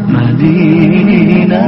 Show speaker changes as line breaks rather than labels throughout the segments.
مدينة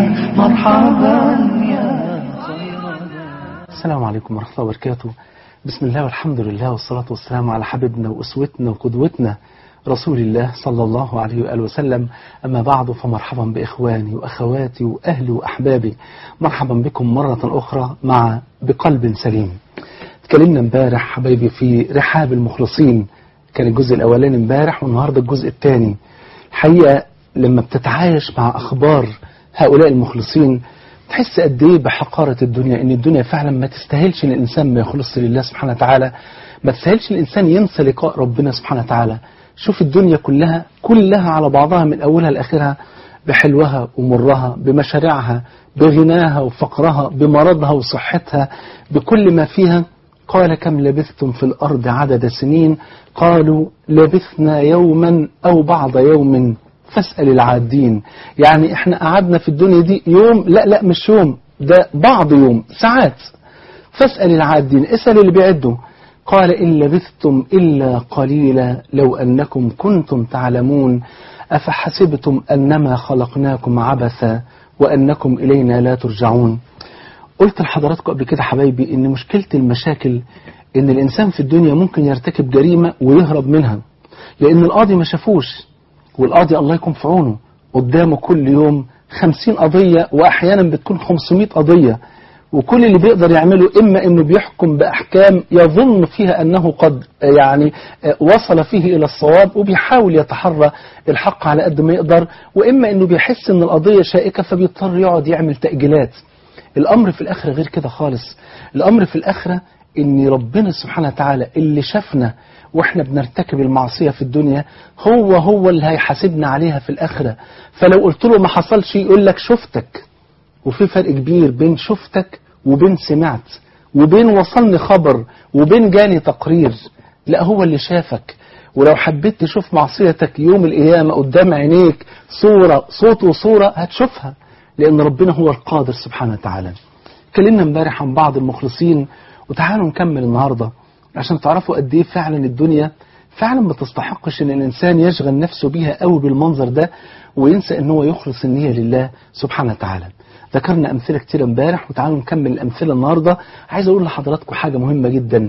مرحبا يا خير
السلام عليكم ورحمة الله وبركاته بسم الله والحمد لله والصلاة والسلام على حبيبنا وأسوتنا وقدوتنا رسول الله صلى الله عليه وآله وسلم أما بعد فمرحبا بإخواني وأخواتي وأهلي وأحبابي مرحبا بكم مرة أخرى مع بقلب سليم اتكلمنا امبارح حبايبي في رحاب المخلصين كان الجزء الأولاني امبارح والنهاردة الجزء الثاني الحقيقة لما بتتعايش مع أخبار هؤلاء المخلصين تحس قد ايه بحقارة الدنيا ان الدنيا فعلا ما تستاهلش ان الانسان ما يخلص لله سبحانه وتعالى ما تستاهلش الانسان ينسى لقاء ربنا سبحانه وتعالى شوف الدنيا كلها كلها على بعضها من اولها لاخرها بحلوها ومرها بمشاريعها بغناها وفقرها بمرضها وصحتها بكل ما فيها قال كم لبثتم في الأرض عدد سنين قالوا لبثنا يوما أو بعض يوم فاسأل العادين يعني احنا قعدنا في الدنيا دي يوم لا لا مش يوم ده بعض يوم ساعات فاسأل العادين اسأل اللي بيعدوا قال إن لبثتم إلا قليلا لو أنكم كنتم تعلمون أفحسبتم أنما خلقناكم عبثا وأنكم إلينا لا ترجعون قلت لحضراتكم قبل كده حبايبي ان مشكلة المشاكل ان الانسان في الدنيا ممكن يرتكب جريمة ويهرب منها لان القاضي ما شافوش والقاضي الله يكون في عونه قدامه كل يوم خمسين قضية واحيانا بتكون خمسمائة قضية وكل اللي بيقدر يعمله إما أنه بيحكم بأحكام يظن فيها أنه قد يعني وصل فيه إلى الصواب وبيحاول يتحرى الحق على قد ما يقدر وإما أنه بيحس أن القضية شائكة فبيضطر يقعد يعمل تأجيلات الأمر في الآخرة غير كده خالص الأمر في الآخرة إن ربنا سبحانه وتعالى اللي شافنا وإحنا بنرتكب المعصية في الدنيا هو هو اللي هيحاسبنا عليها في الآخرة فلو قلت له ما حصلش يقول لك شفتك وفي فرق كبير بين شفتك وبين سمعت وبين وصلني خبر وبين جاني تقرير لا هو اللي شافك ولو حبيت تشوف معصيتك يوم القيامة قدام عينيك صورة صوت وصورة هتشوفها لأن ربنا هو القادر سبحانه وتعالى اتكلمنا امبارح عن بعض المخلصين وتعالوا نكمل النهاردة عشان تعرفوا قد ايه فعلا الدنيا فعلا ما تستحقش ان الانسان يشغل نفسه بيها قوي بالمنظر ده وينسى ان هو يخلص النية لله سبحانه وتعالى ذكرنا امثله كتير امبارح وتعالوا نكمل الامثله النهارده عايز اقول لحضراتكم حاجه مهمه جدا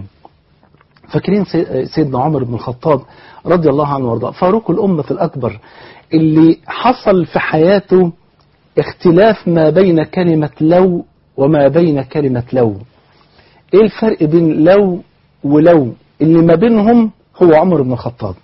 فاكرين سيدنا عمر بن الخطاب رضي الله عنه وارضاه فاروق الامه الاكبر اللي حصل في حياته اختلاف ما بين كلمة لو وما بين كلمة لو ايه الفرق بين لو ولو اللي ما بينهم هو عمر بن الخطاب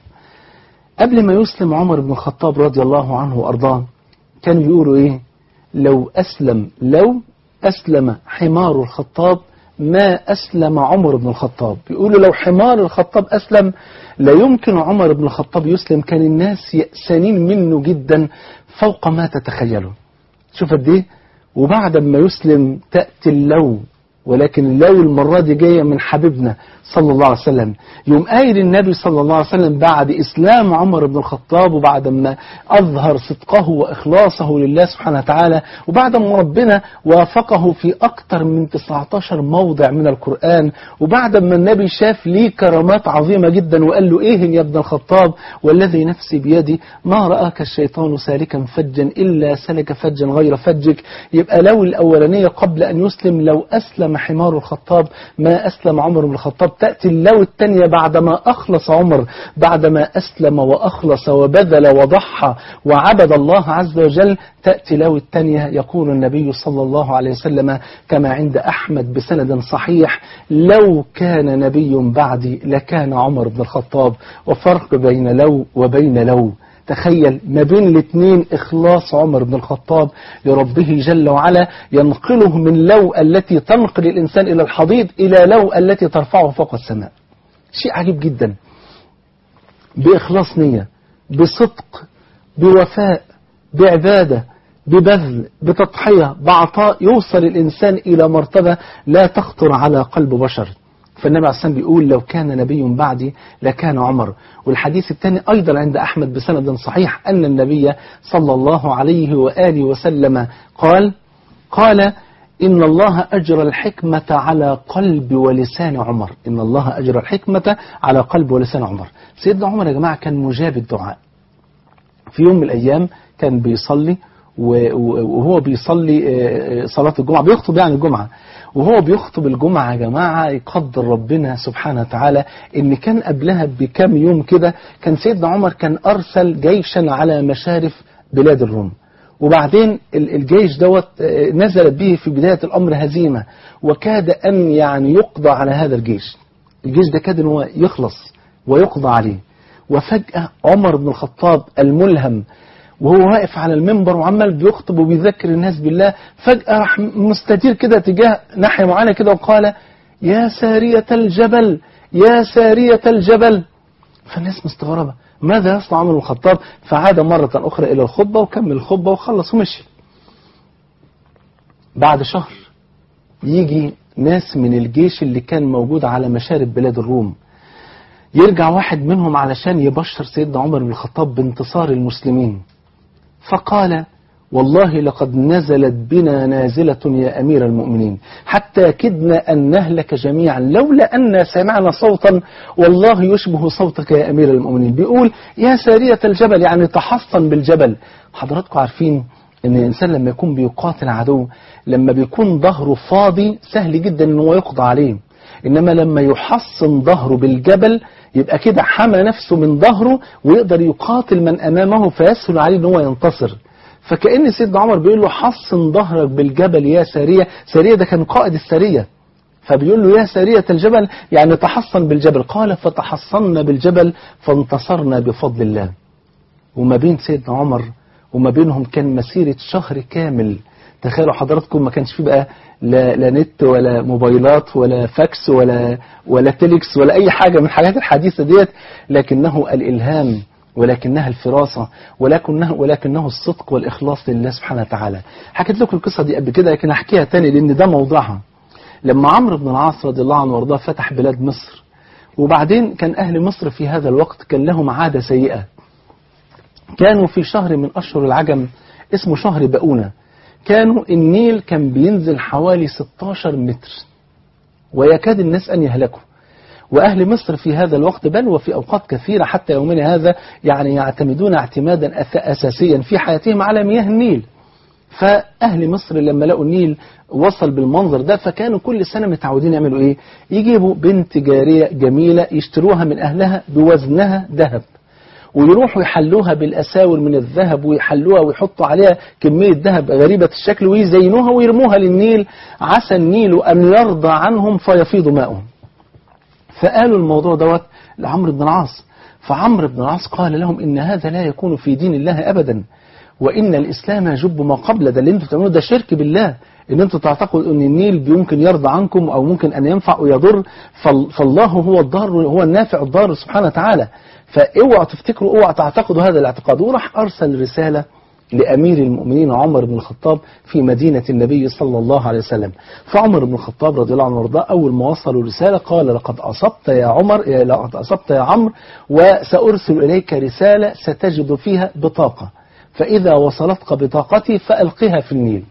قبل ما يسلم عمر بن الخطاب رضي الله عنه وارضاه كانوا بيقولوا ايه لو اسلم لو اسلم حمار الخطاب ما اسلم عمر بن الخطاب بيقولوا لو حمار الخطاب اسلم لا يمكن عمر بن الخطاب يسلم كان الناس يأسانين منه جدا فوق ما تتخيلوا شوف قد ايه وبعد ما يسلم تأتي اللو ولكن اللو المرة دي جاية من حبيبنا صلى الله عليه وسلم يوم قايل النبي صلى الله عليه وسلم بعد إسلام عمر بن الخطاب وبعد ما أظهر صدقه وإخلاصه لله سبحانه وتعالى وبعد ما ربنا وافقه في أكثر من 19 موضع من القرآن وبعد ما النبي شاف ليه كرامات عظيمة جدا وقال له إيه يا ابن الخطاب والذي نفسي بيدي ما رآك الشيطان سالكا فجا إلا سلك فجا غير فجك يبقى لو الأولانية قبل أن يسلم لو أسلم حمار الخطاب ما أسلم عمر بن الخطاب تأتي اللو الثانية بعدما أخلص عمر بعدما أسلم وأخلص وبذل وضحى وعبد الله عز وجل تأتي لو الثانية يقول النبي صلى الله عليه وسلم كما عند أحمد بسند صحيح لو كان نبي بعدي لكان عمر بن الخطاب وفرق بين لو وبين لو تخيل ما بين الاثنين إخلاص عمر بن الخطاب لربه جل وعلا ينقله من لو التي تنقل الإنسان إلى الحضيض إلى لو التي ترفعه فوق السماء شيء عجيب جدا بإخلاص نية بصدق بوفاء بعبادة ببذل بتضحية بعطاء يوصل الإنسان إلى مرتبة لا تخطر على قلب بشر فالنبي عليه الصلاة بيقول لو كان نبي بعدي لكان عمر والحديث الثاني أيضا عند أحمد بسند صحيح أن النبي صلى الله عليه وآله وسلم قال قال إن الله أجرى الحكمة على قلب ولسان عمر إن الله أجرى الحكمة على قلب ولسان عمر سيدنا عمر يا جماعة كان مجاب الدعاء في يوم من الأيام كان بيصلي و- و- وهو بيصلي آه، آه، صلاة الجمعة بيخطب يعني الجمعة وهو بيخطب الجمعة يا جماعة يقدر ربنا سبحانه وتعالى ان كان قبلها بكام يوم كده كان سيدنا عمر كان ارسل جيشا على مشارف بلاد الروم وبعدين ال- الجيش دوت آه، نزلت به في بداية الأمر هزيمة وكاد أن يعني يقضى على هذا الجيش الجيش ده كاد أن هو يخلص ويقضى عليه وفجأة عمر بن الخطاب الملهم وهو واقف على المنبر وعمال بيخطب وبيذكر الناس بالله فجأة راح مستدير كده تجاه ناحية معينة كده وقال يا سارية الجبل يا سارية الجبل فالناس مستغربة ماذا يصنع عمر بن الخطاب فعاد مرة أخرى إلى الخطبة وكمل الخطبة وخلص ومشي بعد شهر يجي ناس من الجيش اللي كان موجود على مشارب بلاد الروم يرجع واحد منهم علشان يبشر سيدنا عمر بن الخطاب بانتصار المسلمين فقال والله لقد نزلت بنا نازلة يا أمير المؤمنين حتى كدنا أن نهلك جميعا لولا أن سمعنا صوتا والله يشبه صوتك يا أمير المؤمنين بيقول يا سارية الجبل يعني تحصن بالجبل حضراتكم عارفين ان الانسان لما يكون بيقاتل عدو لما بيكون ظهره فاضي سهل جدا ان هو يقضى عليه انما لما يحصن ظهره بالجبل يبقى كده حمى نفسه من ظهره ويقدر يقاتل من امامه فيسهل عليه ان هو ينتصر فكأن سيدنا عمر بيقول له حصن ظهرك بالجبل يا سارية سارية ده كان قائد السارية فبيقول له يا سارية الجبل يعني تحصن بالجبل قال فتحصنا بالجبل فانتصرنا بفضل الله وما بين سيدنا عمر وما بينهم كان مسيرة شهر كامل تخيلوا حضراتكم ما كانش فيه بقى لا, لا نت ولا موبايلات ولا فاكس ولا ولا تيليكس ولا أي حاجة من الحاجات الحديثة ديت لكنه الإلهام ولكنها الفراسة ولكنه, ولكنه الصدق والإخلاص لله سبحانه وتعالى حكيت لكم القصة دي قبل كده لكن أحكيها تاني لأن ده موضوعها لما عمرو بن العاص رضي الله عنه وارضاه فتح بلاد مصر وبعدين كان أهل مصر في هذا الوقت كان لهم عادة سيئة كانوا في شهر من أشهر العجم اسمه شهر بؤونة كانوا النيل كان بينزل حوالي 16 متر ويكاد الناس أن يهلكوا وأهل مصر في هذا الوقت بل وفي أوقات كثيرة حتى يومنا هذا يعني يعتمدون اعتمادا أث- أساسيا في حياتهم على مياه النيل فأهل مصر لما لقوا النيل وصل بالمنظر ده فكانوا كل سنة متعودين يعملوا إيه يجيبوا بنت جارية جميلة يشتروها من أهلها بوزنها ذهب ويروحوا يحلوها بالأساور من الذهب ويحلوها ويحطوا عليها كمية ذهب غريبة الشكل ويزينوها ويرموها للنيل عسى النيل أن يرضى عنهم فيفيض ماؤهم فقالوا الموضوع دوت لعمرو بن العاص فعمرو بن العاص قال لهم إن هذا لا يكون في دين الله أبدا وإن الإسلام يجب ما قبل ده اللي انتوا بتعملوه ده شرك بالله ان انتوا تعتقدوا ان النيل يمكن يرضى عنكم او ممكن ان ينفع ويضر فال- فالله هو الضار هو النافع الضار سبحانه وتعالى فاوعوا تفتكروا اوعوا تعتقدوا هذا الاعتقاد وراح ارسل رساله لأمير المؤمنين عمر بن الخطاب في مدينة النبي صلى الله عليه وسلم فعمر بن الخطاب رضي الله عنه وارضاه أول ما وصلوا رسالة قال لقد أصبت يا عمر يا- لقد أصبت يا عمرو وسأرسل إليك رسالة ستجد فيها بطاقة فإذا وصلتك بطاقتي فألقها في النيل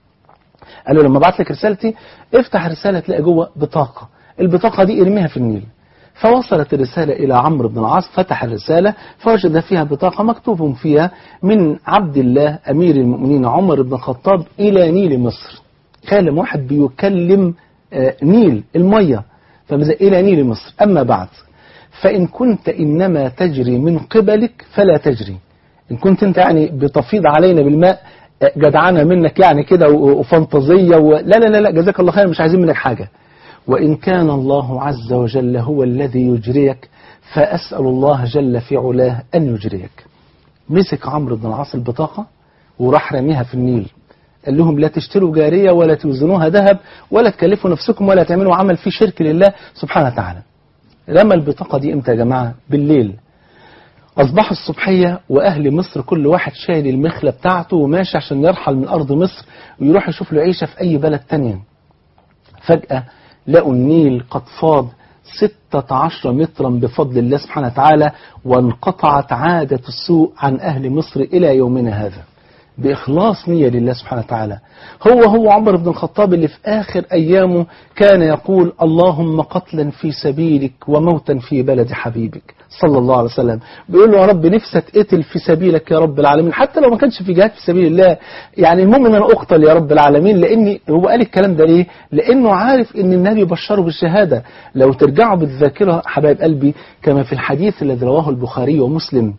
قال له لما ابعت لك رسالتي افتح الرسالة تلاقي جوه بطاقة البطاقة دي ارميها في النيل فوصلت الرسالة إلى عمرو بن العاص فتح الرسالة فوجد فيها بطاقة مكتوب فيها من عبد الله أمير المؤمنين عمر بن الخطاب إلى نيل مصر كلم واحد بيكلم آه، نيل المية فماذا إلى نيل مصر أما بعد فإن كنت إنما تجري من قبلك فلا تجري إن كنت أنت يعني بتفيض علينا بالماء آه، جدعانة منك يعني كده و- وفانتازية و... لا لا لا لا جزاك الله خير مش عايزين منك حاجة وإن كان الله عز وجل هو الذي يجريك فأسأل الله جل في علاه أن يجريك مسك عمرو بن العاص البطاقة وراح رميها في النيل قال لهم لا تشتروا جارية ولا توزنوها ذهب ولا تكلفوا نفسكم ولا تعملوا عمل فيه شرك لله سبحانه وتعالى رمى البطاقة دي امتى يا جماعة بالليل أصبحوا الصبحية وأهل مصر كل واحد شايل المخلة بتاعته وماشي عشان يرحل من أرض مصر ويروح يشوف له عيشة في أي بلد تانية فجأة لقوا النيل قد فاض ستة عشر مترا بفضل الله سبحانه وتعالى وانقطعت عادة السوء عن أهل مصر إلى يومنا هذا بإخلاص نية لله سبحانه وتعالى هو هو عمر بن الخطاب اللي في آخر أيامه كان يقول اللهم قتلا في سبيلك وموتا في بلد حبيبك صلى الله عليه وسلم بيقول له يا رب نفسي اتقتل في سبيلك يا رب العالمين حتى لو ما كانش في جهاد في سبيل الله يعني المهم ان انا اقتل يا رب العالمين لاني هو قال الكلام ده ليه لانه عارف ان النبي بشره بالشهاده لو ترجعوا بالذاكره حبايب قلبي كما في الحديث الذي رواه البخاري ومسلم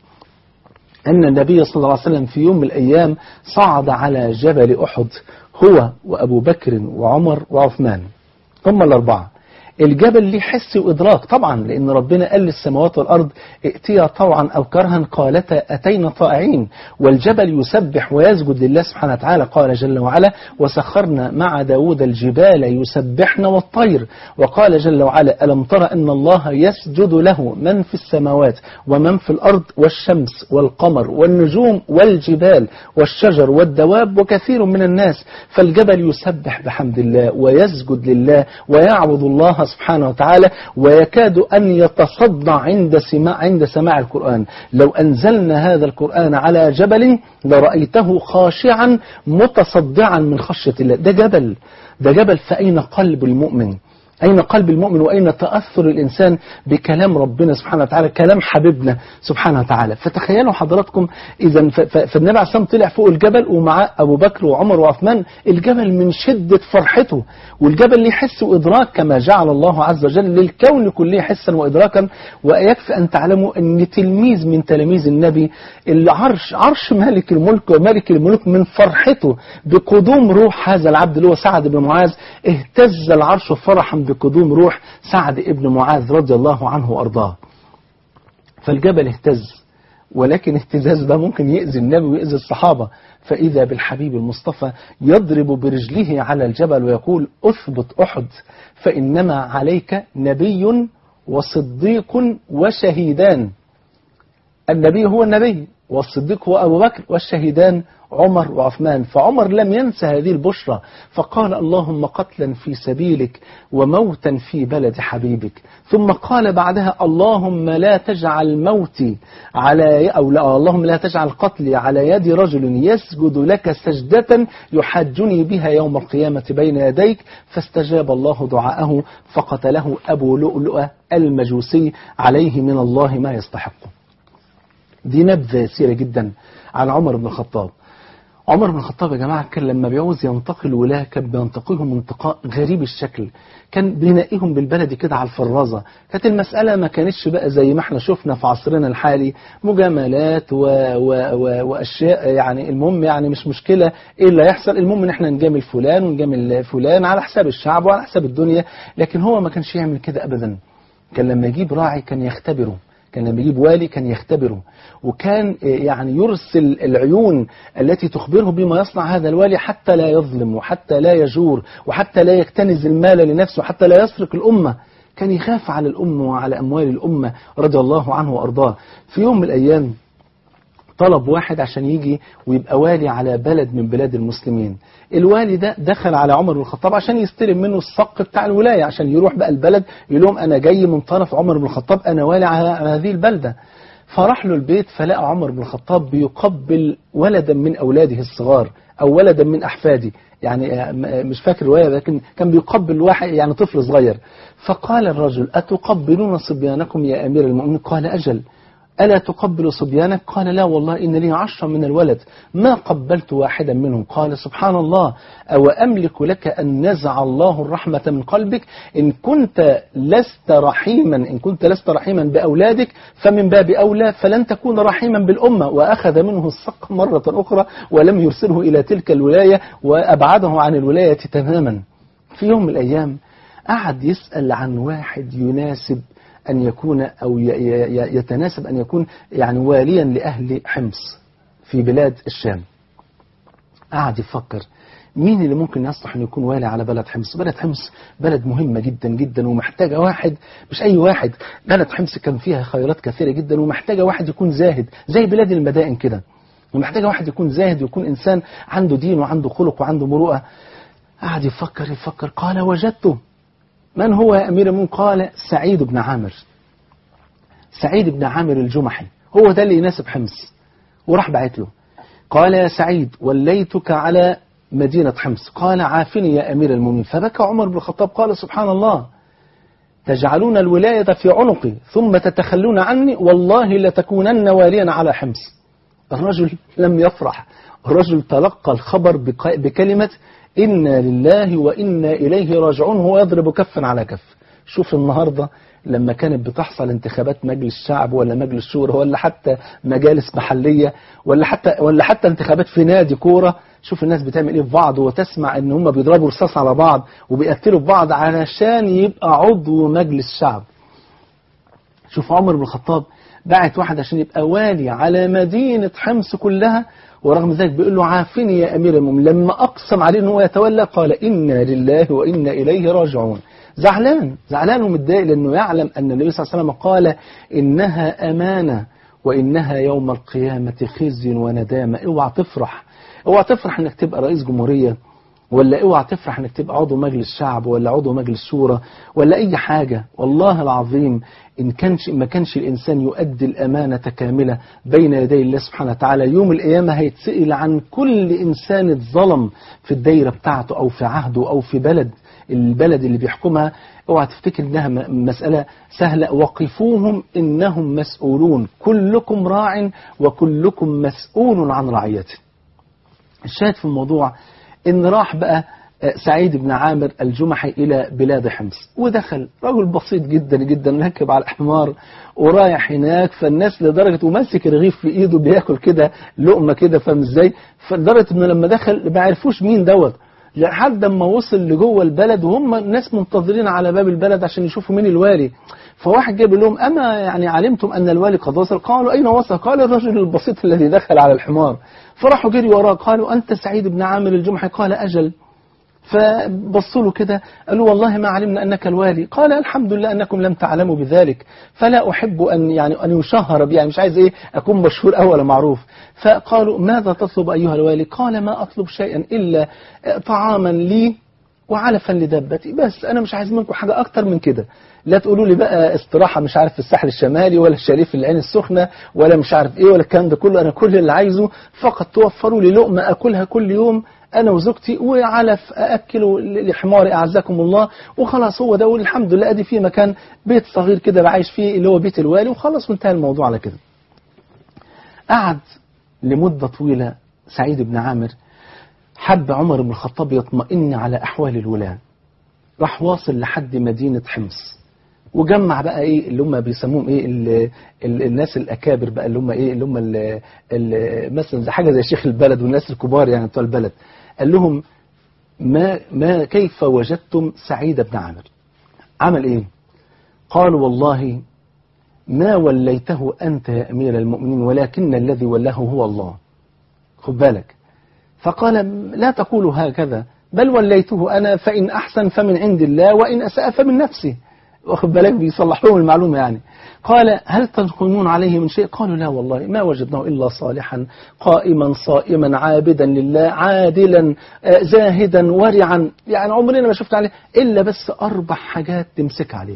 أن النبي صلى الله عليه وسلم في يوم من الأيام صعد على جبل أحد هو وأبو بكر وعمر وعثمان هم الأربعة الجبل ليه حس وإدراك طبعا لأن ربنا قال للسماوات والأرض ائتيا طوعا أو كرها قالتا أتينا طائعين والجبل يسبح ويسجد لله سبحانه وتعالى قال جل وعلا وسخرنا مع داود الجبال يسبحن والطير وقال جل وعلا ألم تر أن الله يسجد له من في السماوات ومن في الأرض والشمس والقمر والنجوم والجبال والشجر والدواب وكثير من الناس فالجبل يسبح بحمد الله ويسجد لله ويعبد الله سبحانه وتعالى ويكاد أن يتصدع عند سماع, عند سماع القرآن لو أنزلنا هذا القرآن على جبل لرأيته خاشعا متصدعا من خشية الله ده جبل ده جبل فأين قلب المؤمن أين قلب المؤمن وأين تأثر الإنسان بكلام ربنا سبحانه وتعالى كلام حبيبنا سبحانه وتعالى فتخيلوا حضراتكم إذا فالنبي عليه الصلاة طلع فوق الجبل ومعاه أبو بكر وعمر وعثمان الجبل من شدة فرحته والجبل ليه حس وإدراك كما جعل الله عز وجل للكون كله حسا وإدراكا ويكفي أن تعلموا أن تلميذ من تلاميذ النبي العرش عرش مالك الملك ومالك الملوك من فرحته بقدوم روح هذا العبد اللي هو سعد بن معاذ اهتز العرش فرحا بقدوم روح سعد ابن معاذ رضي الله عنه وأرضاه فالجبل اهتز ولكن اهتزاز ده ممكن يأذي النبي ويأذي الصحابة فإذا بالحبيب المصطفى يضرب برجله على الجبل ويقول أثبت أحد فإنما عليك نبي وصديق وشهيدان النبي هو النبي والصديق هو أبو بكر والشهيدان عمر وعثمان فعمر لم ينسى هذه البشرى فقال اللهم قتلا في سبيلك وموتا في بلد حبيبك ثم قال بعدها اللهم لا تجعل موتي على أو لا اللهم لا تجعل قتلي على يد رجل يسجد لك سجدة يحجني بها يوم القيامة بين يديك فاستجاب الله دعاءه فقتله أبو لؤلؤة المجوسي عليه من الله ما يستحقه دي نبذة يسيرة جدا عن عمر بن الخطاب عمر بن الخطاب يا جماعة كان لما بيعوز ينتقل ولاة كان بينتقلهم انتقاء غريب الشكل كان بينقيهم بالبلدي كده على الفرازة كانت المسألة ما كانتش بقى زي ما احنا شفنا في عصرنا الحالي مجاملات و... و... و... وأشياء يعني المهم يعني مش مشكلة ايه اللي هيحصل المهم ان احنا نجامل فلان ونجامل فلان على حساب الشعب وعلى حساب الدنيا لكن هو ما كانش يعمل كده أبدا كان لما يجيب راعي كان يختبره كان لما يجيب والي كان يختبره وكان يعني يرسل العيون التي تخبره بما يصنع هذا الوالي حتى لا يظلم وحتى لا يجور وحتى لا يكتنز المال لنفسه وحتى لا يسرق الأمة كان يخاف على الأمة وعلى أموال الأمة رضي الله عنه وأرضاه في يوم من الأيام طلب واحد عشان يجي ويبقى والي على بلد من بلاد المسلمين الوالي ده دخل على عمر بن الخطاب عشان يستلم منه الصق بتاع الولاية عشان يروح بقى البلد يقول لهم أنا جاي من طرف عمر بن الخطاب أنا والي على هذه البلدة فراح له البيت فلقى عمر بن الخطاب بيقبل ولدا من أولاده الصغار أو ولدا من أحفاده يعني مش فاكر رواية لكن كان بيقبل واحد يعني طفل صغير فقال الرجل أتقبلون صبيانكم يا أمير المؤمنين قال أجل ألا تقبل صبيانك قال لا والله إن لي عشرة من الولد ما قبلت واحدا منهم قال سبحان الله أو أملك لك أن نزع الله الرحمة من قلبك إن كنت لست رحيما إن كنت لست رحيما بأولادك فمن باب أولى فلن تكون رحيما بالأمة وأخذ منه الصق مرة أخرى ولم يرسله إلى تلك الولاية وأبعده عن الولاية تماما في يوم من الأيام قعد يسأل عن واحد يناسب أن يكون أو يتناسب أن يكون يعني واليا لأهل حمص في بلاد الشام قعد يفكر مين اللي ممكن يصلح أن يكون والي على بلد حمص بلد حمص بلد مهمة جدا جدا ومحتاجة واحد مش أي واحد بلد حمص كان فيها خيرات كثيرة جدا ومحتاجة واحد يكون زاهد زي بلاد المدائن كده ومحتاجة واحد يكون زاهد ويكون إنسان عنده دين وعنده خلق وعنده مروءة قعد يفكر يفكر قال وجدته من هو يا أمير المؤمنين قال سعيد بن عامر سعيد بن عامر الجمحي هو ده اللي يناسب حمص وراح بعت له قال يا سعيد وليتك على مدينة حمص قال عافني يا أمير المؤمنين فبكى عمر بن الخطاب قال سبحان الله تجعلون الولاية في عنقي ثم تتخلون عني والله لتكونن واليا على حمص الرجل لم يفرح الرجل تلقى الخبر بق- بكلمة إنا لله وإنا إليه راجعون هو يضرب كفا على كف شوف النهاردة لما كانت بتحصل انتخابات مجلس الشعب ولا مجلس شورى ولا حتى مجالس محلية ولا حتى ولا حتى انتخابات في نادي كورة شوف الناس بتعمل ايه في بعض وتسمع ان هم بيضربوا رصاص على بعض وبيقتلوا في بعض علشان يبقى عضو مجلس شعب شوف عمر بن الخطاب بعت واحد عشان يبقى والي على مدينة حمص كلها ورغم ذلك بيقول له عافني يا أمير المؤمنين لما أقسم عليه أنه يتولى قال إنا لله وإنا إليه راجعون زعلان زعلان ومتضايق لأنه يعلم أن النبي صلى الله عليه وسلم قال إنها أمانة وإنها يوم القيامة خزي وندامة اوعى تفرح اوعى تفرح انك تبقى رئيس جمهورية ولا اوعى تفرح انك تبقى عضو مجلس شعب ولا عضو مجلس شورى ولا اي حاجة والله العظيم ان كانش ما كانش الانسان يؤدي الامانة كاملة بين يدي الله سبحانه وتعالى يوم القيامة هيتسئل عن كل انسان اتظلم في الدايرة بتاعته او في عهده او في بلد البلد اللي بيحكمها اوعى تفتكر انها م- مسألة سهلة وقفوهم انهم مسؤولون كلكم راع وكلكم مسؤول عن رعيته الشاهد في الموضوع ان راح بقى آه، سعيد بن عامر الجمحي إلى بلاد حمص ودخل رجل بسيط جدا جدا راكب على الحمار ورايح هناك فالناس لدرجة وماسك رغيف في إيده بياكل كده لقمة كده فاهم ازاي فلدرجة إنه لما دخل ما عرفوش مين دوت لحد ما وصل لجوه البلد وهم الناس منتظرين على باب البلد عشان يشوفوا مين الوالي فواحد جاب لهم أما يعني علمتم أن الوالي قد وصل قالوا أين وصل قال الرجل البسيط الذي دخل على الحمار فراحوا جري وراه قالوا أنت سعيد بن عامر الجمحي قال أجل فبصوا له كده قالوا والله ما علمنا أنك الوالي قال الحمد لله أنكم لم تعلموا بذلك فلا أحب أن يعني أن يشهر بي يعني مش عايز إيه أكون مشهور أو ولا معروف فقالوا ماذا تطلب أيها الوالي قال ما أطلب شيئا إلا طعاما لي وعلفا لدابتي بس أنا مش عايز منكم حاجة أكتر من كده لا تقولوا لي بقى استراحة مش عارف في الساحل الشمالي ولا الشريف في العين السخنة ولا مش عارف إيه ولا الكلام ده كله أنا كل اللي عايزه فقط توفروا لي لقمة أكلها كل يوم أنا وزوجتي وعلف أأكله لحماري أعزكم الله وخلاص هو ده والحمد لله أدي في مكان بيت صغير كده بعيش فيه اللي هو بيت الوالي وخلاص وانتهى الموضوع على كده قعد لمدة طويلة سعيد بن عامر حب عمر بن الخطاب يطمئن على أحوال الولاة راح واصل لحد مدينة حمص وجمع بقى ايه اللي هم بيسموهم ايه ال ال الناس الاكابر بقى اللي هم ايه اللي هم ال ال مثلا زي حاجه زي شيخ البلد والناس الكبار يعني بتوع البلد قال لهم ما ما كيف وجدتم سعيد بن عامر عمل ايه قالوا والله ما وليته انت يا امير المؤمنين ولكن الذي ولاه هو الله خد بالك فقال لا تقولوا هكذا بل وليته أنا فإن أحسن فمن عند الله وإن أساء فمن نفسه واخد بالك بيصلح لهم المعلومة يعني قال هل تنقمون عليه من شيء قالوا لا والله ما وجدناه إلا صالحا قائما صائما عابدا لله عادلا آه، زاهدا ورعا يعني عمرنا ما شفت عليه إلا بس أربع حاجات تمسك عليه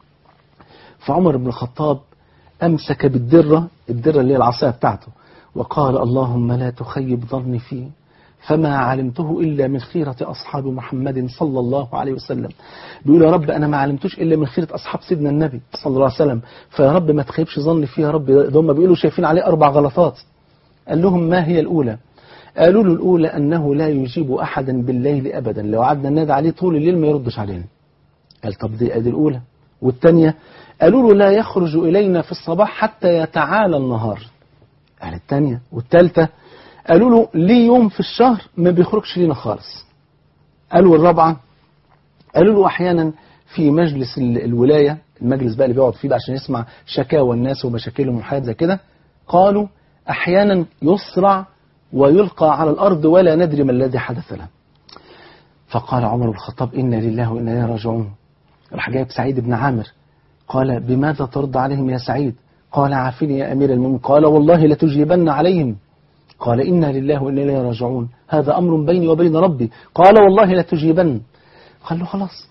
فعمر بن الخطاب أمسك بالدرة الدرة اللي هي العصاية بتاعته وقال اللهم لا تخيب ظني فيه فما علمته إلا من خيرة أصحاب محمد صلى الله عليه وسلم بيقول يا رب أنا ما علمتوش إلا من خيرة أصحاب سيدنا النبي صلى الله عليه وسلم فيا رب ما تخيبش ظني فيه يا رب ده هم بيقولوا شايفين عليه أربع غلطات قال لهم ما هي الأولى قالوا له الأولى أنه لا يجيب أحدا بالليل أبدا لو قعدنا ننادي عليه طول الليل ما يردش علينا قال طب دي ادي الأولى والثانية قالوا له لا يخرج إلينا في الصباح حتى يتعالى النهار قال الثانية والثالثة قالوا له ليه يوم في الشهر ما بيخرجش لينا خالص قالوا الرابعة قالوا له أحيانا في مجلس ال- الولاية المجلس بقى اللي بيقعد فيه بقى عشان يسمع شكاوى الناس ومشاكلهم وحاجات زي كده قالوا أحيانا يصرع ويلقى على الأرض ولا ندري ما الذي حدث له فقال عمر بن الخطاب إنا لله وإنا إليه راجعون راح جايب سعيد بن عامر قال بماذا ترد عليهم يا سعيد قال عافني يا أمير المؤمنين قال والله لتجيبن عليهم قال إنا لله وإنا إليه راجعون هذا أمر بيني وبين ربي قال والله لتجيبن قال له خلاص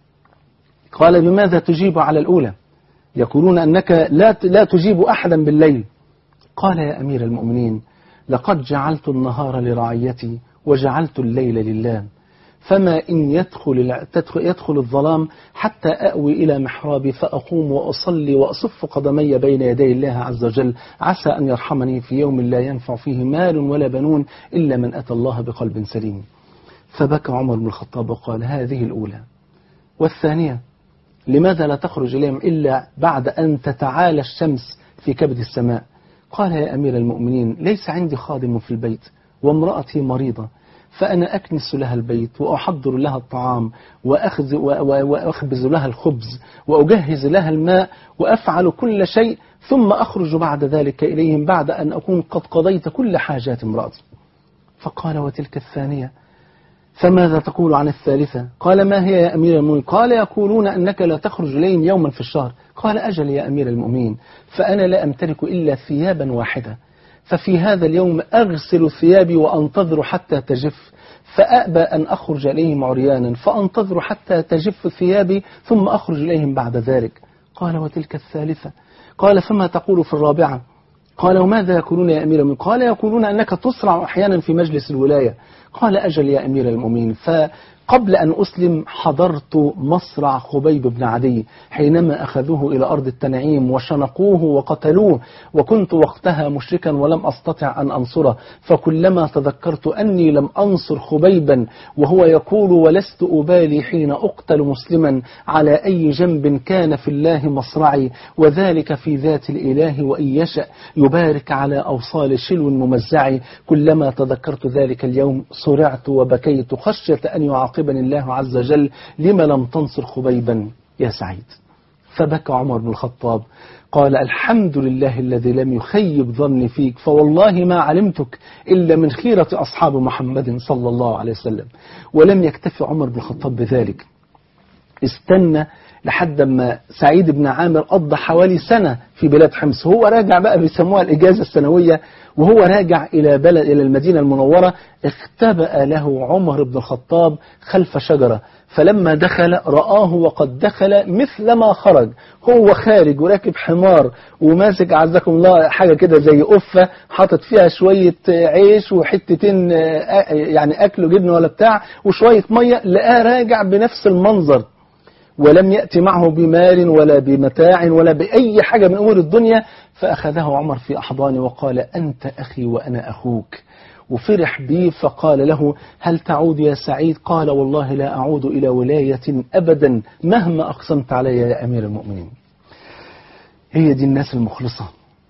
قال بماذا تجيب على الأولى يقولون أنك لا لا تجيب أحدا بالليل قال يا أمير المؤمنين لقد جعلت النهار لرعيتي وجعلت الليل لله فما إن يدخل, تدخل يدخل الظلام حتى أأوي إلى محرابي فأقوم وأصلي وأصف قدمي بين يدي الله عز وجل عسى أن يرحمني في يوم لا ينفع فيه مال ولا بنون إلا من أتى الله بقلب سليم فبكى عمر بن الخطاب وقال هذه الأولى والثانية لماذا لا تخرج إليهم إلا بعد أن تتعالى الشمس في كبد السماء قال يا أمير المؤمنين ليس عندي خادم في البيت وامرأتي مريضة فأنا أكنس لها البيت وأحضر لها الطعام وأخز وأخبز لها الخبز وأجهز لها الماء وأفعل كل شيء ثم أخرج بعد ذلك إليهم بعد أن أكون قد قضيت كل حاجات امرأتي فقال وتلك الثانية فماذا تقول عن الثالثة قال ما هي يا أمير المؤمنين قال يقولون أنك لا تخرج إليهم يوما في الشهر قال أجل يا أمير المؤمنين فأنا لا أمتلك إلا ثيابا واحدة ففي هذا اليوم أغسل ثيابي وأنتظر حتى تجف فأأبى أن أخرج إليهم عريانا فأنتظر حتى تجف ثيابي ثم أخرج إليهم بعد ذلك قال وتلك الثالثة قال فما تقول في الرابعة قال وماذا يقولون يا أمير المؤمنين قال يقولون أنك تسرع أحيانا في مجلس الولاية قال أجل يا أمير المؤمنين فقبل أن أسلم حضرت مصرع خبيب بن عدي حينما أخذوه إلى أرض التنعيم وشنقوه وقتلوه وكنت وقتها مشركا ولم أستطع أن أنصره فكلما تذكرت أني لم أنصر خبيبا وهو يقول ولست أبالي حين أقتل مسلما على أي جنب كان في الله مصرعي وذلك في ذات الإله وإن يشأ يبارك على أوصال شلو ممزعي كلما تذكرت ذلك اليوم صرعت وبكيت خشية أن يعاقبني الله عز وجل لما لم تنصر خبيبا يا سعيد فبكى عمر بن الخطاب قال الحمد لله الذي لم يخيب ظني فيك فوالله ما علمتك إلا من خيرة أصحاب محمد صلى الله عليه وسلم ولم يكتفي عمر بن الخطاب بذلك استنى لحد ما سعيد بن عامر قضى حوالي سنة في بلاد حمص هو راجع بقى بيسموها الإجازة السنوية وهو راجع إلى بلد إلى المدينة المنورة اختبأ له عمر بن الخطاب خلف شجرة فلما دخل رآه وقد دخل مثل ما خرج هو خارج وراكب حمار وماسك عزكم الله حاجة كده زي قفة حاطط فيها شوية عيش وحتتين يعني أكل جبنة ولا بتاع وشوية مية لقاه راجع بنفس المنظر ولم يأتي معه بمال ولا بمتاع ولا بأي حاجة من أمور الدنيا فأخذه عمر في أحضانه وقال أنت أخي وأنا أخوك وفرح به فقال له هل تعود يا سعيد قال والله لا أعود إلى ولاية أبدا مهما أقسمت علي يا أمير المؤمنين هي دي الناس المخلصة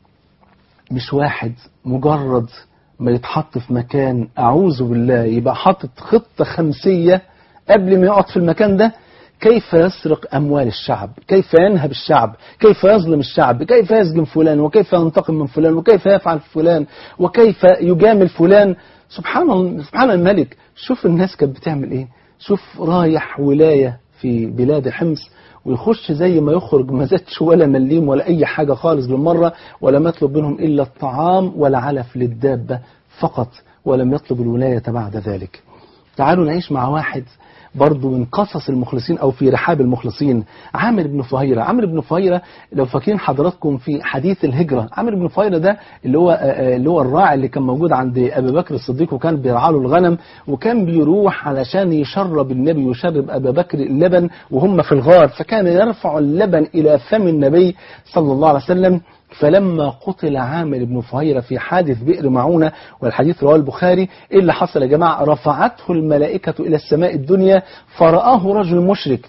مش واحد مجرد ما يتحط في مكان أعوذ بالله يبقى حاطط خطة خمسية قبل ما يقعد في المكان ده كيف يسرق أموال الشعب كيف ينهب الشعب كيف يظلم الشعب كيف يسجن فلان وكيف ينتقم من فلان وكيف يفعل فلان وكيف يجامل فلان سبحان سبحان الملك شوف الناس كانت بتعمل ايه شوف رايح ولاية في بلاد حمص ويخش زي ما يخرج ما زادش ولا مليم ولا أي حاجة خالص بالمرة ولم يطلب منهم إلا الطعام والعلف للدابة فقط ولم يطلب الولاية بعد ذلك تعالوا نعيش مع واحد برضه من قصص المخلصين أو في رحاب المخلصين عامر بن فهيرة عامر بن فهيرة لو فاكرين حضراتكم في حديث الهجرة عامر بن فهيرة ده اللي هو اللي هو الراعي اللي كان موجود عند أبي بكر الصديق وكان بيرعى له الغنم وكان بيروح علشان يشرب النبي ويشرب أبا بكر اللبن وهم في الغار فكان يرفع اللبن إلى فم النبي صلى الله عليه وسلم فلما قتل عامر بن فهيرة في حادث بئر معونة والحديث رواه البخاري إيه اللي حصل يا جماعة رفعته الملائكة إلى السماء الدنيا فرآه رجل مشرك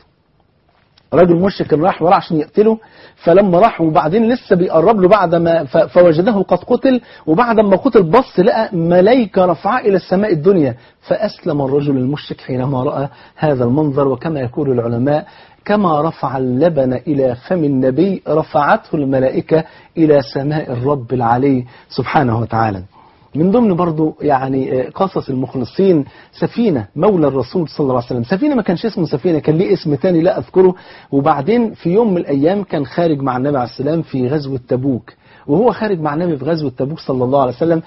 رجل مشرك راح وراه عشان يقتله فلما راح وبعدين لسه بيقرب له بعد ما فوجده قد قتل وبعد ما قتل بص لقى ملائكة رفعاه إلى السماء الدنيا فأسلم الرجل المشرك حينما رأى هذا المنظر وكما يقول العلماء كما رفع اللبن إلى فم النبي رفعته الملائكة إلى سماء الرب العلي سبحانه وتعالى من ضمن برضو يعني قصص المخلصين سفينة مولى الرسول صلى الله عليه وسلم سفينة ما كانش اسمه سفينة كان ليه اسم تاني لا أذكره وبعدين في يوم من الأيام كان خارج مع النبي عليه السلام في غزوة تبوك وهو خارج مع النبي في غزوة تبوك صلى الله عليه وسلم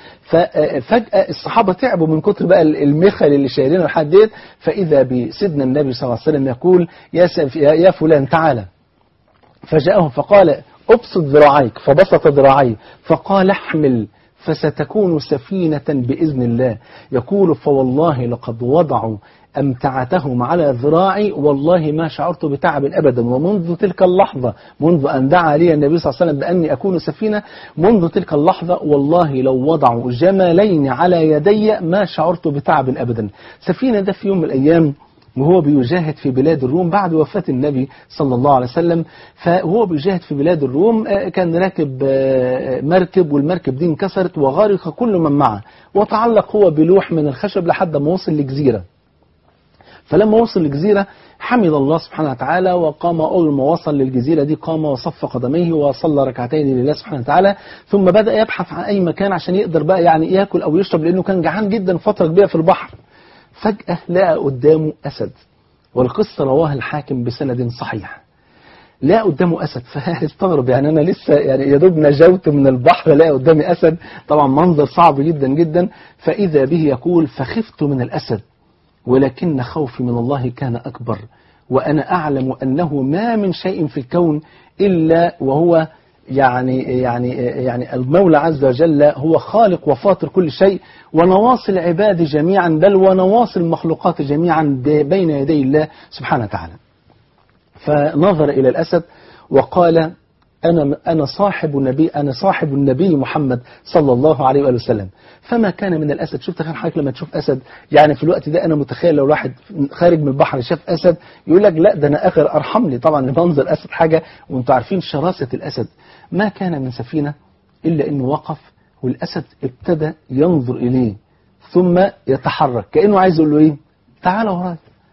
ففجأة الصحابة تعبوا من كتر بقى المخل اللي شايلينه لحد ديت فإذا بسيدنا النبي صلى الله عليه وسلم يقول يا, يا فلان تعالى فجاءهم فقال ابسط ذراعيك فبسط ذراعيه فقال احمل فستكون سفينة بإذن الله يقول فوالله لقد وضعوا أمتعتهم على ذراعي والله ما شعرت بتعب أبدا ومنذ تلك اللحظة منذ أن دعا لي النبي صلى الله عليه وسلم بأني أكون سفينة منذ تلك اللحظة والله لو وضعوا جملين على يدي ما شعرت بتعب أبدا سفينة ده في يوم من الأيام وهو بيجاهد في بلاد الروم بعد وفاة النبي صلى الله عليه وسلم فهو بيجاهد في بلاد الروم كان راكب مركب والمركب دي انكسرت وغرق كل من معه وتعلق هو بلوح من الخشب لحد ما وصل لجزيرة فلما وصل للجزيرة حمد الله سبحانه وتعالى وقام أول ما وصل للجزيرة دي قام وصف قدميه وصلى ركعتين لله سبحانه وتعالى ثم بدأ يبحث عن أي مكان عشان يقدر بقى يعني ياكل أو يشرب لأنه كان جعان جدا فترة كبيرة في البحر فجأة لقى قدامه أسد والقصة رواها الحاكم بسند صحيح لا قدامه أسد فاستغرب يعني أنا لسه يعني يا دوب نجوت من البحر لا قدامي أسد طبعا منظر صعب جدا جدا فإذا به يقول فخفت من الأسد ولكن خوفي من الله كان أكبر وأنا أعلم أنه ما من شيء في الكون إلا وهو يعني يعني يعني المولى عز وجل هو خالق وفاطر كل شيء ونواصي العباد جميعا بل ونواصي المخلوقات جميعا بين يدي الله سبحانه وتعالى فنظر إلى الأسد وقال أنا أنا صاحب النبي أنا صاحب النبي محمد صلى الله عليه وآله وسلم فما كان من الأسد شفت تخيل حضرتك لما تشوف أسد يعني في الوقت ده أنا متخيل لو واحد خارج من البحر شاف أسد يقول لك لا ده أنا آخر أرحم لي طبعا منظر الأسد حاجة وأنتم عارفين شراسة الأسد ما كان من سفينة إلا أنه وقف والأسد ابتدى ينظر إليه ثم يتحرك كأنه عايز يقول له إيه تعال وراي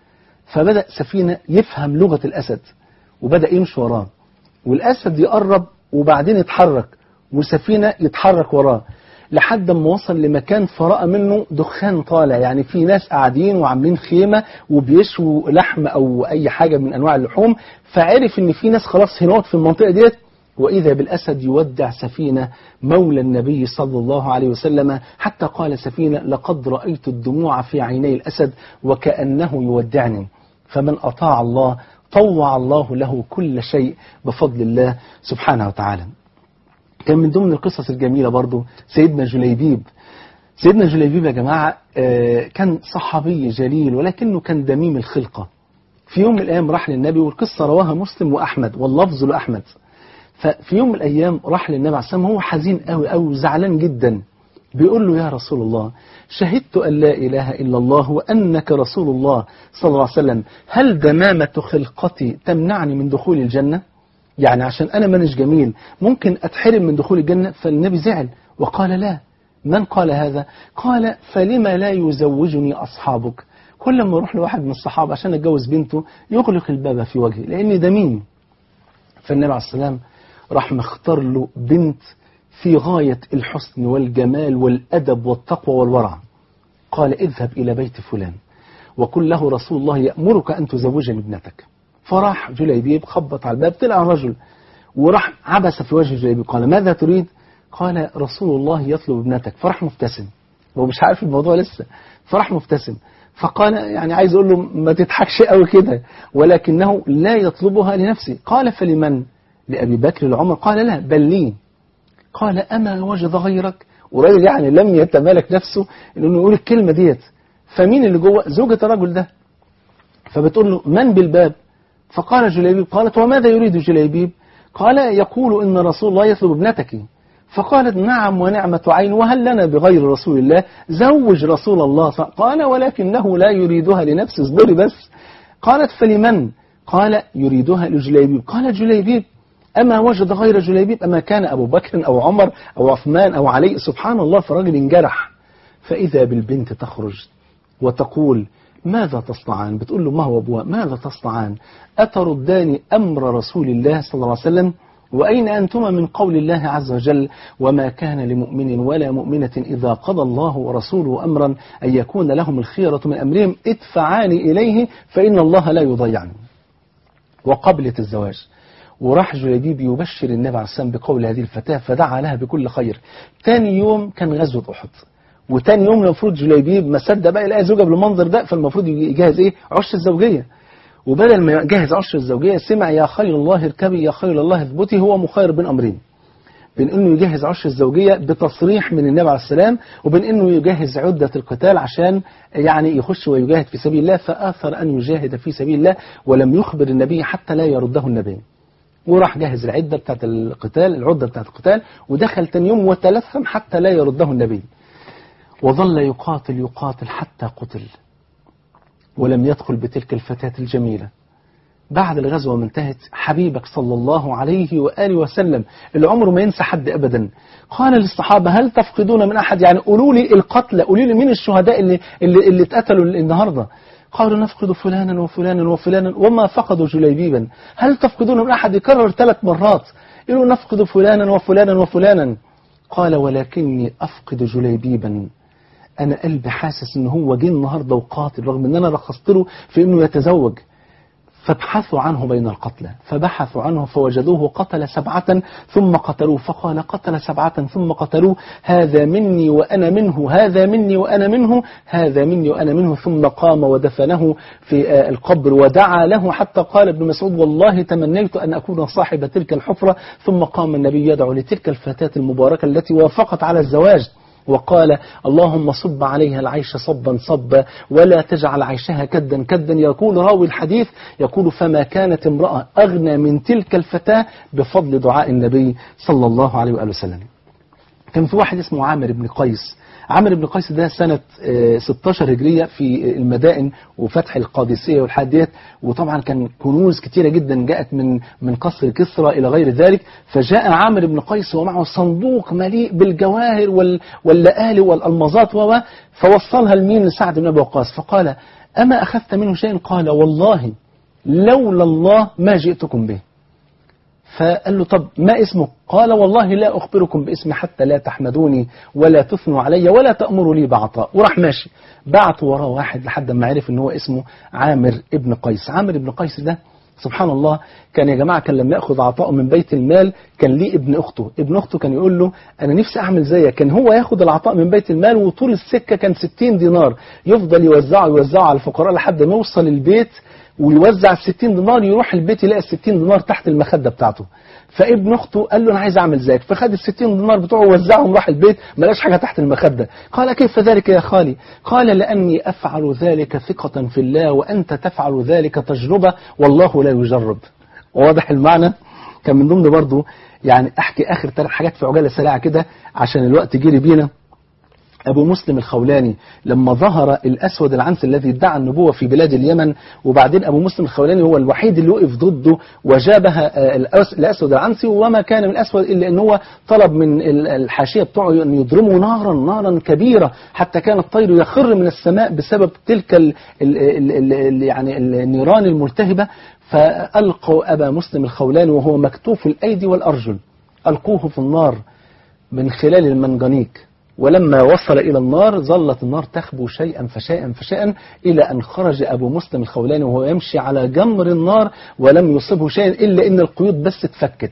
فبدأ سفينة يفهم لغة الأسد وبدأ يمشي وراه والأسد يقرب وبعدين يتحرك وسفينة يتحرك وراه لحد ما وصل لمكان فرأى منه دخان طالع يعني في ناس قاعدين وعاملين خيمة وبيشوا لحم أو أي حاجة من أنواع اللحوم فعرف إن في ناس خلاص هناك في المنطقة ديت وإذا بالأسد يودع سفينة مولى النبي صلى الله عليه وسلم حتى قال سفينة لقد رأيت الدموع في عيني الأسد وكأنه يودعني فمن أطاع الله طوع الله له كل شيء بفضل الله سبحانه وتعالى كان من ضمن القصص الجميلة برضو سيدنا جليبيب سيدنا جليبيب يا جماعة كان صحابي جليل ولكنه كان دميم الخلقة في يوم من الأيام راح للنبي والقصة رواها مسلم وأحمد واللفظ لأحمد ففي يوم من الأيام راح للنبي عليه السلام هو حزين قوي قوي وزعلان جدا بيقول له يا رسول الله شهدت أن لا إله إلا الله وأنك رسول الله صلى الله عليه وسلم هل دمامة خلقتي تمنعني من دخول الجنة يعني عشان أنا منش جميل ممكن أتحرم من دخول الجنة فالنبي زعل وقال لا من قال هذا قال فلما لا يزوجني أصحابك كل ما أروح لواحد من الصحابة عشان أتجوز بنته يغلق الباب في وجهي لأني دميم فالنبي عليه السلام راح مختار له بنت في غاية الحسن والجمال والأدب والتقوى والورع قال اذهب إلى بيت فلان وقل له رسول الله يأمرك أن تزوجني ابنتك فراح جليبيب خبط على الباب طلع رجل وراح عبس في وجه جليبيب قال ماذا تريد قال رسول الله يطلب ابنتك فراح مبتسم هو مش عارف الموضوع لسه فراح مبتسم فقال يعني عايز اقول له ما تضحكش قوي كده ولكنه لا يطلبها لنفسه قال فلمن لأبي بكر لعمر قال لا بل لي قال أما وجد غيرك وراجل يعني لم يتمالك نفسه انه يقول الكلمة ديت فمين اللي جوه زوجة الرجل ده فبتقول له من بالباب فقال جليبيب قالت وماذا يريد جليبيب قال يقول إن رسول الله يطلب ابنتك فقالت نعم ونعمة عين وهل لنا بغير رسول الله زوج رسول الله قال ولكنه لا يريدها لنفسه اصبري بس قالت فلمن قال يريدها لجليبيب قال جليبيب أما وجد غير جليبيب أما كان أبو بكر أو عمر أو عثمان أو علي سبحان الله فالراجل انجرح فإذا بالبنت تخرج وتقول ماذا تصنعان بتقول له ما هو أبوها ماذا تصنعان أتردان أمر رسول الله صلى الله عليه وسلم وأين أنتما من قول الله عز وجل وما كان لمؤمن ولا مؤمنة إذا قضى الله ورسوله أمرا أن يكون لهم الخيرة من أمرهم ادفعان إليه فإن الله لا يضيعني وقبلت الزواج وراح جليبيب يبشر النبي عليه السلام بقول هذه الفتاة فدعا لها بكل خير تاني يوم كان غزوة أحد وتاني يوم المفروض جليبيب ما صدق بقى يلاقي زوجة بالمنظر ده فالمفروض يجهز ايه عش الزوجية وبدل ما يجهز عش الزوجية سمع يا خير الله اركبي يا خير الله اثبتي هو مخير بين أمرين بين انه يجهز عش الزوجية بتصريح من النبي عليه السلام وبين انه يجهز عدة القتال عشان يعني يخش ويجاهد في سبيل الله فآثر أن يجاهد في سبيل الله ولم يخبر النبي حتى لا يرده النبي وراح جهز العدة بتاعت القتال العدة بتاعت القتال ودخل تاني يوم وتلثم حتى لا يرده النبي وظل يقاتل يقاتل حتى قتل ولم يدخل بتلك الفتاة الجميلة بعد الغزوة ما انتهت حبيبك صلى الله عليه وآله وسلم اللي عمره ما ينسى حد أبدا قال للصحابة هل تفقدون من أحد يعني قولوا لي القتلى قولوا لي مين الشهداء اللي, اللي, اللي اتقتلوا النهاردة قالوا نفقد فلانا وفلانا وفلانا وما فقدوا جليبيبا هل تفقدون من أحد يكرر ثلاث مرات يقولوا نفقد فلانا وفلانا وفلانا قال ولكني أفقد جليبيبا أنا قلبي حاسس إن هو جه النهاردة وقاتل رغم إن أنا رخصت له في إنه يتزوج فابحثوا عنه بين القتلى فبحثوا عنه فوجدوه قتل سبعة ثم قتلوه فقال قتل سبعة ثم قتلوه هذا مني وأنا منه هذا مني وأنا منه هذا مني وأنا منه ثم قام ودفنه في القبر ودعا له حتى قال ابن مسعود والله تمنيت أن أكون صاحب تلك الحفرة ثم قام النبي يدعو لتلك الفتاة المباركة التي وافقت على الزواج وقال اللهم صب عليها العيش صبا صبا ولا تجعل عيشها كدا كدا يقول راوي الحديث يقول فما كانت امرأة أغنى من تلك الفتاة بفضل دعاء النبي صلى الله عليه وآله وسلم كان في واحد اسمه عامر بن قيس عامر بن قيس ده سنة 16 هجرية في المدائن وفتح القادسية والحاجات ديت وطبعا كان كنوز كتيرة جدا جاءت من من قصر كسرى إلى غير ذلك فجاء عامر بن قيس ومعه صندوق مليء بالجواهر وال واللآلئ والألمظات و فوصلها لمين لسعد بن أبي وقاص فقال أما أخذت منه شيء قال والله لولا الله ما جئتكم به فقال له طب ما اسمه قال والله لا أخبركم باسمي حتى لا تحمدوني ولا تثنوا علي ولا تأمروا لي بعطاء وراح ماشي بعت وراه واحد لحد ما عرف ان هو اسمه عامر ابن قيس عامر ابن قيس ده سبحان الله كان يا جماعة كان لما يأخذ عطاءه من بيت المال كان ليه ابن أخته ابن أخته كان يقول له أنا نفسي أعمل زيك كان هو ياخد العطاء من بيت المال وطول السكة كان 60 دينار يفضل يوزعه يوزعه على الفقراء لحد ما يوصل البيت ويوزع ال 60 دينار يروح البيت يلاقي ال 60 دينار تحت المخدة بتاعته فابن اخته قال له انا عايز اعمل زيك فخد ال 60 دينار بتوعه ووزعهم راح البيت ما لقاش حاجه تحت المخده قال كيف ذلك يا خالي قال لاني افعل ذلك ثقه في الله وانت تفعل ذلك تجربه والله لا يجرب واضح المعنى كان من ضمن برضه يعني احكي اخر ثلاث حاجات في عجاله سريعه كده عشان الوقت جري بينا أبو مسلم الخولاني لما ظهر الأسود العنسي الذي ادعى النبوة في بلاد اليمن وبعدين أبو مسلم الخولاني هو الوحيد اللي وقف ضده وجابه الأسود العنسي وما كان من الأسود إلا أن هو طلب من الحاشية بتوعه أن يضرموا نارا نارا كبيرة حتى كان الطير يخر من السماء بسبب تلك ال ال ال ال يعني النيران الملتهبة فألقوا أبا مسلم الخولاني وهو مكتوف الأيدي والأرجل ألقوه في النار من خلال المنجنيك ولما وصل إلى النار ظلت النار تخبو شيئا فشيئا فشيئا إلى أن خرج أبو مسلم الخولاني وهو يمشي على جمر النار ولم يصبه شيء إلا أن القيود بس اتفكت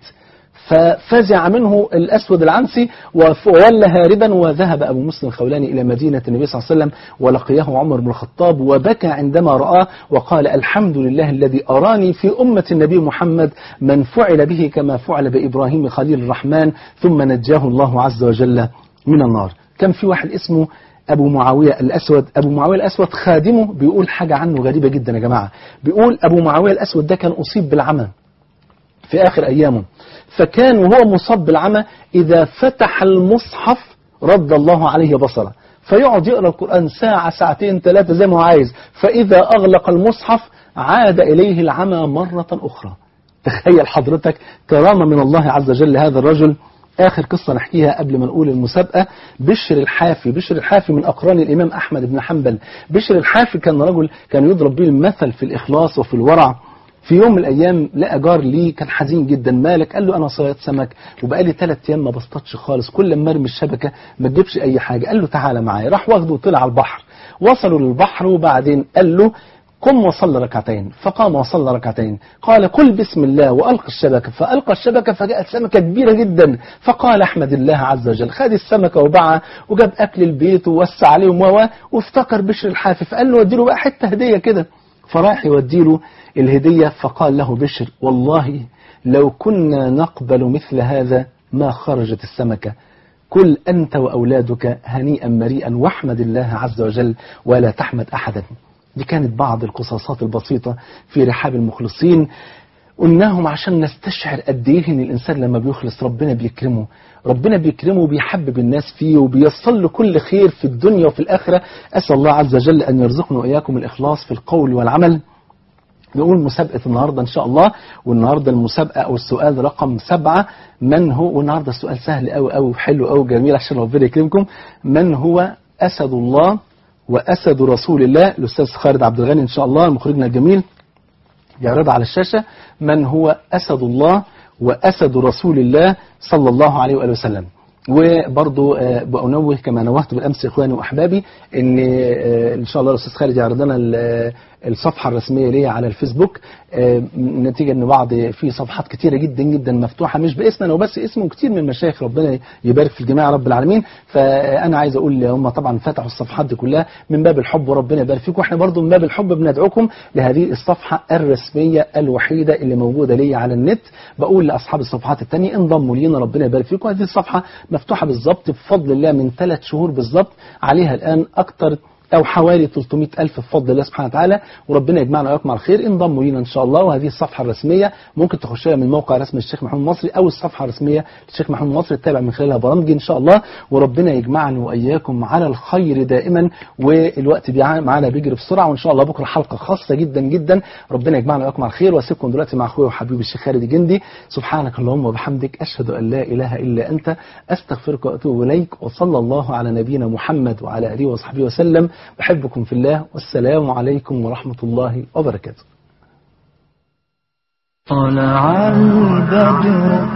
ففزع منه الأسود العنسي وولى هاربا وذهب أبو مسلم الخولاني إلى مدينة النبي صلى الله عليه وسلم ولقيه عمر بن الخطاب وبكى عندما رآه وقال الحمد لله الذي أراني في أمة النبي محمد من فعل به كما فعل بإبراهيم خليل الرحمن ثم نجاه الله عز وجل من النار كان في واحد اسمه أبو معاوية الأسود أبو معاوية الأسود خادمه بيقول حاجة عنه غريبة جدا يا جماعة بيقول أبو معاوية الأسود ده كان أصيب بالعمى في آخر أيامه فكان وهو مصاب بالعمى إذا فتح المصحف رد الله عليه بصره فيقعد يقرأ القرآن ساعة ساعتين ثلاثة زي ما هو عايز فإذا أغلق المصحف عاد إليه العمى مرة أخرى تخيل حضرتك كرامة من الله عز وجل هذا الرجل آخر قصة نحكيها قبل ما نقول المسابقة بشر الحافي بشر الحافي من أقران الإمام أحمد بن حنبل بشر الحافي كان رجل كان يضرب به المثل في الإخلاص وفي الورع في يوم من الأيام لقى جار ليه كان حزين جدا مالك قال له أنا صياد سمك وبقالي ثلاث أيام ما بصطادش خالص كل ما ارمي الشبكة ما تجيبش أي حاجة قال له تعالى معايا راح واخده وطلع على البحر وصلوا للبحر وبعدين قال له قم وصل ركعتين فقام وصلى ركعتين قال قل بسم الله وألقى الشبكة فألقى الشبكة فجاءت سمكة كبيرة جدا فقال أحمد الله عز وجل خد السمكة وباعها وجاب أكل البيت ووسع عليهم و وافتكر بشر الحافي فقال له وديله بقى حتة هدية كده فراح يوديله الهدية فقال له بشر والله لو كنا نقبل مثل هذا ما خرجت السمكة كل أنت وأولادك هنيئا مريئا واحمد الله عز وجل ولا تحمد أحدا دي كانت بعض القصاصات البسيطة في رحاب المخلصين قلناهم عشان نستشعر قد ايه ان الانسان لما بيخلص ربنا بيكرمه ربنا بيكرمه وبيحبب الناس فيه وبيصل له كل خير في الدنيا وفي الاخره اسال الله عز وجل ان يرزقنا واياكم الاخلاص في القول والعمل نقول مسابقة النهاردة إن شاء الله والنهاردة المسابقة أو السؤال رقم سبعة من هو والنهاردة السؤال سهل أوي أوي وحلو أوي جميل عشان ربنا يكرمكم من هو أسد الله وأسد رسول الله الأستاذ خالد عبد الغني إن شاء الله مخرجنا الجميل يعرض على الشاشة من هو أسد الله وأسد رسول الله صلى الله عليه وآله وسلم وبرضو آه، بأنوه كما نوهت بالأمس إخواني وأحبابي إن آه، إن شاء الله الأستاذ خالد يعرض لنا ال- الصفحة الرسمية ليا على الفيسبوك آه، نتيجة إن بعض في صفحات كتيرة جدا جدا مفتوحة مش باسم أنا وبس اسمه كتير من المشايخ ربنا يبارك في الجميع يا رب العالمين فأنا عايز أقول هم طبعا فتحوا الصفحات دي كلها من باب الحب وربنا يبارك فيكم واحنا برضو من باب الحب بندعوكم لهذه الصفحة الرسمية الوحيدة اللي موجودة ليا على النت بقول لأصحاب الصفحات التانية انضموا لينا ربنا يبارك فيكم هذه الصفحة مفتوحة بالظبط بفضل الله من ثلاث شهور بالظبط عليها الآن أكتر أو حوالي 300 ألف بفضل الله سبحانه وتعالى وربنا يجمعنا وإياكم على الخير انضموا لينا إن شاء الله وهذه الصفحة الرسمية ممكن تخشها من موقع رسمي الشيخ محمود مصري أو الصفحة الرسمية للشيخ محمود مصري تتابع من خلالها برامجي إن شاء الله وربنا يجمعنا وإياكم على الخير دائما والوقت بيع- معانا بيجري بسرعة وإن شاء الله بكرة حلقة خاصة جدا جدا ربنا يجمعنا وإياكم على الخير وأسيبكم دلوقتي مع أخويا وحبيبي الشيخ خالد الجندي سبحانك اللهم وبحمدك أشهد أن لا إله إلا أنت أستغفرك وأتوب إليك وصلى الله على نبينا محمد وعلى آله وصحبه وسلم بحبكم في الله والسلام عليكم ورحمة الله وبركاته
طلع البدر